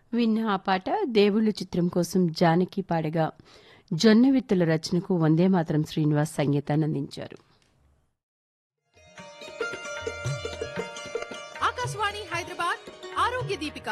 విన్న ఆ పాట దేవుళ్ళు చిత్రం కోసం జానకి పాడగా జొన్న విత్తుల రచనకు వందే మాత్రం శ్రీనివాస్ సంగీతాన్ని అందించారు ఆకాశవాణి హైదరాబాద్ ఆరోగ్య దీపిక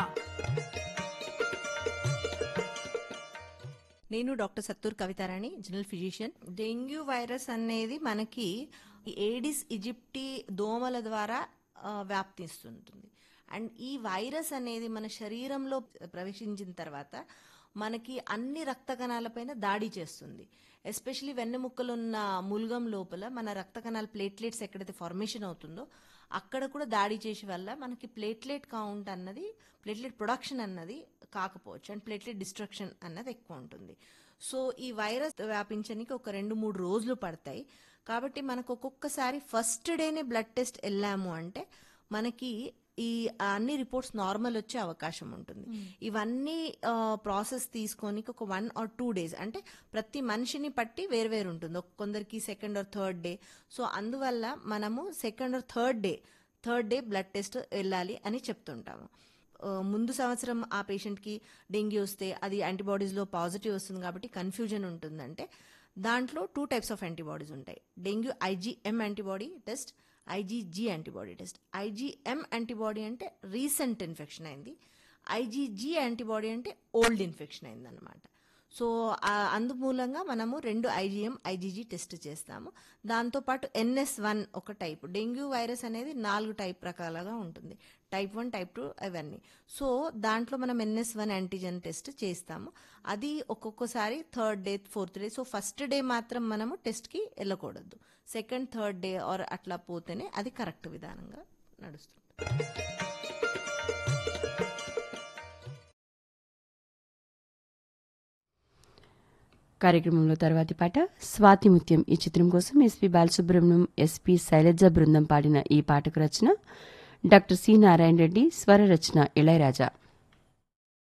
నేను doctor Sattur Kavitarani general physician dengue virus అనేది మనకి ఈ ఏడిస్ ఇజిప్టి దోమల ద్వారా ఆ, వ్యాప్తిస్తుంటుంది అండ్ ఈ వైరస్ అనేది మన శరీరంలో ప్రవేశించిన తర్వాత మనకి అన్ని రక్త కణాలపైన దాడి చేస్తుంది ఎస్పెషలీ వెన్నెముక్కలు ఉన్న మూల్గం లోపల మన రక్త కణాల ప్లేట్లెట్స్ ఎక్కడైతే ఫార్మేషన్ అవుతుందో అక్కడ కూడా దాడి చేసే వల్ల మనకి ప్లేట్లెట్ కౌంట్ అన్నది ప్లేట్లెట్ ప్రొడక్షన్ అన్నది కాకపోవచ్చు అండ్ ప్లేట్లెట్ డిస్ట్రక్షన్ అన్నది ఎక్కువ ఉంటుంది సో ఈ వైరస్ వ్యాపించడానికి ఒక రెండు మూడు రోజులు పడతాయి కాబట్టి మనకు ఒక్కొక్కసారి ఫస్ట్ డేనే బ్లడ్ టెస్ట్ వెళ్ళాము అంటే మనకి ఈ అన్ని రిపోర్ట్స్ నార్మల్ వచ్చే అవకాశం ఉంటుంది ఇవన్నీ ప్రాసెస్ తీసుకొని ఒక వన్ ఆర్ టూ డేస్ అంటే ప్రతి మనిషిని బట్టి వేరు వేరు ఉంటుంది ఒక కొందరికి second or third day so అందువల్ల మనము second or third day third day blood test వెళ్ళాలి అని చెప్తుంటాము ఆ, ముందు సంవత్సరం ఆ పేషెంట్కి డెంగ్యూ వస్తే అది యాంటీబాడీస్లో పాజిటివ్ వస్తుంది కాబట్టి కన్ఫ్యూజన్ ఉంటుందంటే దాంట్లో టూ టైప్స్ ఆఫ్ యాంటీబాడీస్ ఉంటాయి dengue IgM antibody test IgG antibody test IgM antibody అంటే రీసెంట్ ఇన్ఫెక్షన్ అయింది ఐజీజీ యాంటీబాడీ అంటే ఓల్డ్ ఇన్ఫెక్షన్ అయింది అనమాట సో ఆ అందుమూలంగా మనము రెండు ఐజీఎం ఐజీజీ టెస్ట్ చేస్తాము దాంతోపాటు ఎన్ఎస్ వన్ ఒక టైప్ డెంగ్యూ వైరస్ అనేది నాలుగు టైప్ రకాలుగా ఉంటుంది టైప్ వన్ టైప్ టూ అవన్నీ సో దాంట్లో మనం ఎన్ఎస్ వన్ యాంటీజెన్ టెస్ట్ చేస్తాము అది ఒక్కొక్కసారి third day fourth day so first day మాత్రం మనము టెస్ట్కి వెళ్ళకూడదు సెకండ్ థర్డ్ డే ఆర్ అట్లా పోతేనే అది కరెక్ట్ విధానంగా నడుస్తుంది కార్యక్రమంలో తర్వాతి పాట స్వాతి ముత్యం ఈ చిత్రం కోసం ఎస్పి బాలసుబ్రహ్మణ్యం ఎస్పి శైలజ బృందం పాడిన ఈ పాటకు రచన డాక్టర్ సి నారాయణ రెడ్డి స్వర రచన ఇళయరాజా